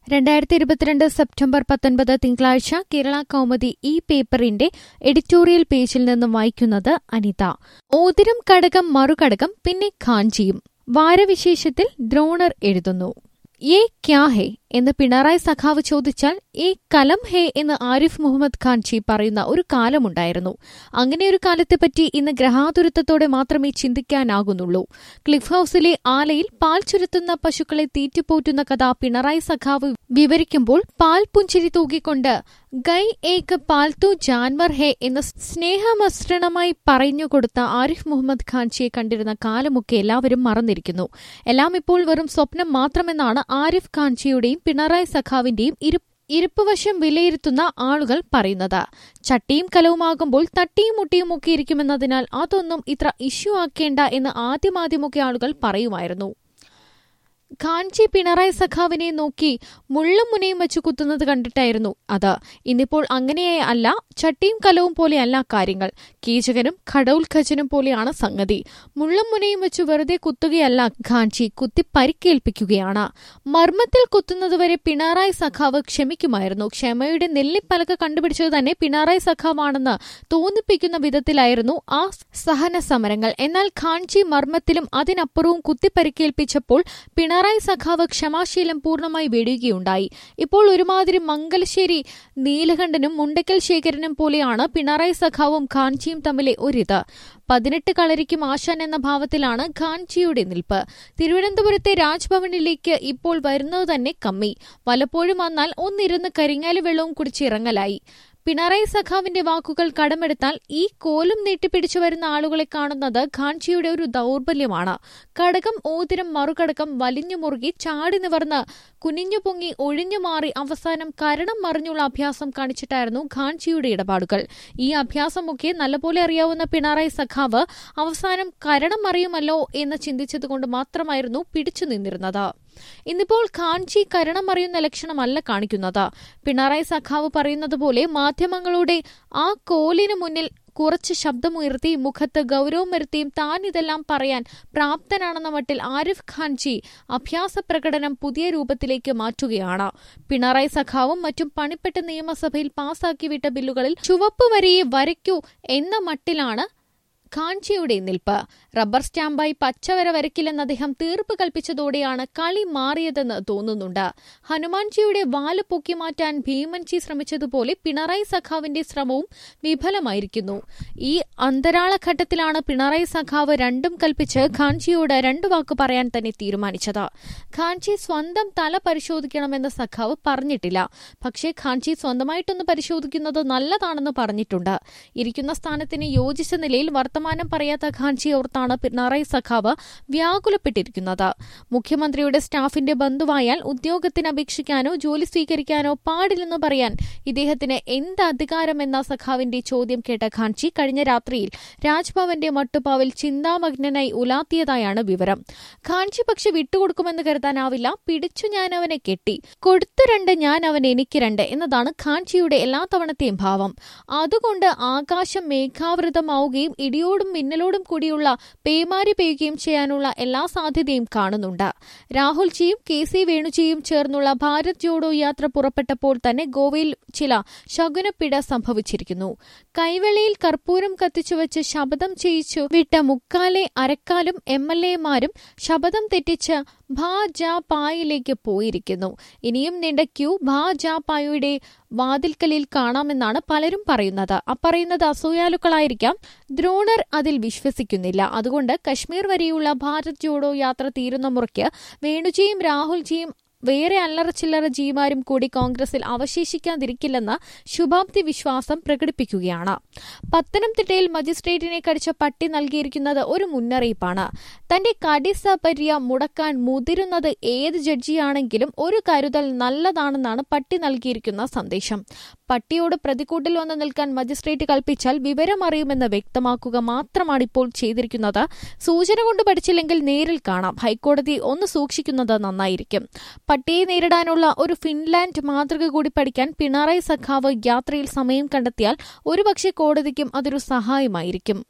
രണ്ടായിരത്തി ഇരുപത്തിരണ്ട് സെപ്റ്റംബർ പത്തൊൻപത് തിങ്കളാഴ്ച കേരള കൗമുദി ഈ പേപ്പറിന്റെ എഡിറ്റോറിയൽ പേജിൽ നിന്നും വായിക്കുന്നത് അനിത ഓതിരം കടകം മറുകടകം പിന്നെ ഖാഞ്ചിയും വാരവിശേഷത്തിൽ ദ്രോണർ എഴുതുന്നു യേ ക്യാ ഹേ എന്ന് പിണറായി സഖാവ് ചോദിച്ചാൽ ഏ കലം ഹേ എന്ന് ആരിഫ് മുഹമ്മദ് ഖാൻജി പറയുന്ന ഒരു കാലമുണ്ടായിരുന്നു അങ്ങനെ ഒരു കാലത്തെപ്പറ്റി ഇന്ന് ഗ്രഹാതുരത്വത്തോടെ മാത്രമേ ചിന്തിക്കാനാകുന്നുള്ളൂ ക്ലിഫ് ഹൌസിലെ ആലയിൽ പാൽ ചുരത്തുന്ന പശുക്കളെ തീറ്റിപ്പോറ്റുന്ന കഥ പിണറായി സഖാവ് വിവരിക്കുമ്പോൾ പാൽ പുഞ്ചിരി തൂകിക്കൊണ്ട് ഗൈ ഏക് പാൽത്തു ജാൻവർ ഹേ എന്ന് സ്നേഹമസൃണമായി പറഞ്ഞുകൊടുത്ത ആരിഫ് മുഹമ്മദ് ഖാൻജിയെ കണ്ടിരുന്ന കാലമൊക്കെ എല്ലാവരും മറന്നിരിക്കുന്നു എല്ലാം ഇപ്പോൾ വെറും സ്വപ്നം മാത്രമെന്നാണ് ആരിഫ് ഖാൻജിയുടെയും പിണറായി സഖാവിന്റെയും ഇരു ഇരിപ്പുവശം വിലയിരുത്തുന്ന ആളുകൾ പറയുന്നത് ചട്ടിയും കലവുമാകുമ്പോൾ തട്ടിയും മുട്ടിയും ഒക്കെ ഇരിക്കുമെന്നതിനാൽ അതൊന്നും ഇത്ര ഇഷ്യൂ ആക്കേണ്ട എന്ന് ആദ്യമാദ്യമൊക്കെ ആളുകൾ പറയുമായിരുന്നു ഖാൻജി പിണറായി സഖാവിനെ നോക്കി മുള്ളും മുനയും വെച്ച് കുത്തുന്നത് കണ്ടിട്ടായിരുന്നു അത് ഇന്നിപ്പോൾ അങ്ങനെ അല്ല ചട്ടിയും കലവും പോലെയല്ല കാര്യങ്ങൾ കീചകനും ഖടൗൽഖജനും പോലെയാണ് സംഗതി മുള്ളും മുനയും വെച്ച് വെറുതെ കുത്തുകയല്ല ഖാൻജി കുത്തി പരിക്കേൽപ്പിക്കുകയാണ് മർമ്മത്തിൽ കുത്തുന്നതുവരെ പിണറായി സഖാവ് ക്ഷമിക്കുമായിരുന്നു ക്ഷമയുടെ നെല്ലിപ്പലക കണ്ടുപിടിച്ചത് തന്നെ പിണറായി സഖാവാണെന്ന് തോന്നിപ്പിക്കുന്ന വിധത്തിലായിരുന്നു ആ സഹന സമരങ്ങൾ എന്നാൽ ഖാൻജി മർമ്മത്തിലും അതിനപ്പുറവും കുത്തിപ്പരിക്കേൽപ്പിച്ചപ്പോൾ പിണറായി സഖാവ് ക്ഷമാശീലം പൂർണ്ണമായി വെടിയുകയുണ്ടായി ഇപ്പോൾ ഒരുമാതിരി മംഗലശ്ശേരി നീലകണ്ഠനും മുണ്ടക്കൽ ശേഖരനും പോലെയാണ് പിണറായി സഖാവും ഖാൻജിയും തമ്മിലെ ഒരിത് പതിനെട്ട് കളരിക്കും ആശാൻ എന്ന ഭാവത്തിലാണ് ഖാൻജിയുടെ നിൽപ്പ് തിരുവനന്തപുരത്തെ രാജ്ഭവനിലേക്ക് ഇപ്പോൾ വരുന്നത് തന്നെ കമ്മി വല്ലപ്പോഴും വന്നാൽ ഒന്നിരുന്ന് കരിങ്ങാലി വെള്ളവും കുടിച്ചിറങ്ങലായി പിണറായി സഖാവിന്റെ വാക്കുകൾ കടമെടുത്താൽ ഈ കോലും നീട്ടിപ്പിടിച്ചു വരുന്ന ആളുകളെ കാണുന്നത് ഖാൻജിയുടെ ഒരു ദൗർബല്യമാണ് കടകം ഓതിരം മറുകടകം വലിഞ്ഞു മുറുകി ചാടി നിവർന്ന് കുനിഞ്ഞു പൊങ്ങി ഒഴിഞ്ഞു മാറി അവസാനം കരണം മറിഞ്ഞുള്ള അഭ്യാസം കാണിച്ചിട്ടായിരുന്നു ഖാൻജിയുടെ ഇടപാടുകൾ ഈ അഭ്യാസമൊക്കെ നല്ലപോലെ അറിയാവുന്ന പിണറായി സഖാവ് അവസാനം കരണം മറിയുമല്ലോ എന്ന് ചിന്തിച്ചതുകൊണ്ട് മാത്രമായിരുന്നു പിടിച്ചു നിന്നിരുന്നത് ഇന്നിപ്പോൾ ഖാൻജി കരണമറിയുന്ന ലക്ഷണമല്ല കാണിക്കുന്നത് പിണറായി സഖാവ് പറയുന്നത് പോലെ മാധ്യമങ്ങളുടെ ആ കോലിന് മുന്നിൽ കുറച്ച് ശബ്ദമുയർത്തി മുഖത്ത് ഗൗരവം വരുത്തിയും താൻ ഇതെല്ലാം പറയാൻ പ്രാപ്തനാണെന്ന മട്ടിൽ ആരിഫ് ഖാൻജി അഭ്യാസ പ്രകടനം പുതിയ രൂപത്തിലേക്ക് മാറ്റുകയാണ് പിണറായി സഖാവും മറ്റും പണിപ്പെട്ട് നിയമസഭയിൽ പാസാക്കി വിട്ട ബില്ലുകളിൽ ചുവപ്പ് വരിയെ വരയ്ക്കൂ എന്ന മട്ടിലാണ് ഖാൻജിയുടെ നിൽപ്പ് റബ്ബർ സ്റ്റാമ്പായി പച്ചവര വരയ്ക്കില്ലെന്ന് അദ്ദേഹം തീർപ്പ് കൽപ്പിച്ചതോടെയാണ് കളി മാറിയതെന്ന് തോന്നുന്നുണ്ട് ഹനുമാൻജിയുടെ വാല് പൊക്കി മാറ്റാൻ ഭീമൻജി ശ്രമിച്ചതുപോലെ പിണറായി സഖാവിന്റെ ശ്രമവും വിഫലമായിരിക്കുന്നു ഈ അന്തരാളഘട്ടത്തിലാണ് പിണറായി സഖാവ് രണ്ടും കൽപ്പിച്ച് ഖാൻജിയോട് രണ്ടു വാക്ക് പറയാൻ തന്നെ തീരുമാനിച്ചത് ഖാൻജി സ്വന്തം തല പരിശോധിക്കണമെന്ന് സഖാവ് പറഞ്ഞിട്ടില്ല പക്ഷേ ഖാൻജി സ്വന്തമായിട്ടൊന്ന് പരിശോധിക്കുന്നത് നല്ലതാണെന്ന് പറഞ്ഞിട്ടുണ്ട് ഇരിക്കുന്ന സ്ഥാനത്തിന് യോജിച്ച നിലയിൽ വർത്തമാനം പറയാത്ത ഖാൻജി ഓർത്താണ് പിണറായി സഖാവ് വ്യാകുലപ്പെട്ടിരിക്കുന്നത് മുഖ്യമന്ത്രിയുടെ സ്റ്റാഫിന്റെ ബന്ധുവായാൽ ഉദ്യോഗത്തിന് അപേക്ഷിക്കാനോ ജോലി സ്വീകരിക്കാനോ പാടില്ലെന്ന് പറയാൻ ഇദ്ദേഹത്തിന് എന്ത് അധികാരമെന്ന സഖാവിന്റെ ചോദ്യം കേട്ട ഖാൻജി കഴിഞ്ഞ രാത്രിയിൽ രാജ്ഭവന്റെ മട്ടുപ്പാവിൽ ചിന്താമഗ്നനായി ഉലാത്തിയതായാണ് വിവരം ഖാൻജി പക്ഷെ വിട്ടുകൊടുക്കുമെന്ന് കരുതാനാവില്ല പിടിച്ചു ഞാൻ അവനെ കെട്ടി കൊടുത്തു രണ്ട് ഞാൻ അവൻ എനിക്ക് രണ്ട് എന്നതാണ് ഖാൻജിയുടെ എല്ലാ തവണത്തെയും ഭാവം അതുകൊണ്ട് ആകാശം മേഘാവൃതമാവുകയും ഇടിയോടും മിന്നലോടും കൂടിയുള്ള പേമാരി പെയ്യുകയും ചെയ്യാനുള്ള എല്ലാ സാധ്യതയും കാണുന്നുണ്ട് രാഹുൽജിയും കെ സി വേണുജിയും ചേർന്നുള്ള ഭാരത് ജോഡോ യാത്ര പുറപ്പെട്ടപ്പോൾ തന്നെ ഗോവയിൽ ചില ശകുനപ്പിട സംഭവിച്ചിരിക്കുന്നു കൈവെളിയിൽ കർപ്പൂരം കത്തിച്ചുവച്ച് ശപഥം ചെയ്യിച്ചു വിട്ട മുക്കാലെ അരക്കാലും എം എൽ എമാരും ശപഥം തെറ്റിച്ച് ഭാജപായിലേക്ക് പോയിരിക്കുന്നു ഇനിയും നീണ്ട ക്യൂ ഭാജപായുടെ വാതിൽക്കലിൽ കാണാമെന്നാണ് പലരും പറയുന്നത് അപ്പറയുന്നത് അസൂയാലുക്കളായിരിക്കാം ദ്രോണർ അതിൽ വിശ്വസിക്കുന്നില്ല അതുകൊണ്ട് കശ്മീർ വരെയുള്ള ഭാരത് ജോഡോ യാത്ര തീരുന്ന മുറയ്ക്ക് വേണുജിയും രാഹുൽജിയും വേറെ അല്ലറ ചില്ലറ ജീമാരും കൂടി കോൺഗ്രസിൽ അവശേഷിക്കാതിരിക്കില്ലെന്ന് ശുഭാപ്തി വിശ്വാസം പ്രകടിപ്പിക്കുകയാണ് പത്തനംതിട്ടയിൽ മജിസ്ട്രേറ്റിനെ കടിച്ച പട്ടി നൽകിയിരിക്കുന്നത് ഒരു മുന്നറിയിപ്പാണ് തന്റെ കടിസപര്യ മുടക്കാൻ മുതിരുന്നത് ഏത് ജഡ്ജിയാണെങ്കിലും ഒരു കരുതൽ നല്ലതാണെന്നാണ് പട്ടി നൽകിയിരിക്കുന്ന സന്ദേശം പട്ടിയോട് പ്രതിക്കൂട്ടിൽ വന്ന് നിൽക്കാൻ മജിസ്ട്രേറ്റ് കൽപ്പിച്ചാൽ വിവരം അറിയുമെന്ന് വ്യക്തമാക്കുക മാത്രമാണ് ഇപ്പോൾ ചെയ്തിരിക്കുന്നത് സൂചന കൊണ്ട് പഠിച്ചില്ലെങ്കിൽ നേരിൽ കാണാം ഹൈക്കോടതി ഒന്ന് സൂക്ഷിക്കുന്നത് നന്നായിരിക്കും പട്ടിയെ നേരിടാനുള്ള ഒരു ഫിൻലാൻഡ് മാതൃക കൂടി പഠിക്കാൻ പിണറായി സഖാവ് യാത്രയിൽ സമയം കണ്ടെത്തിയാൽ ഒരുപക്ഷെ കോടതിക്കും അതൊരു സഹായമായിരിക്കും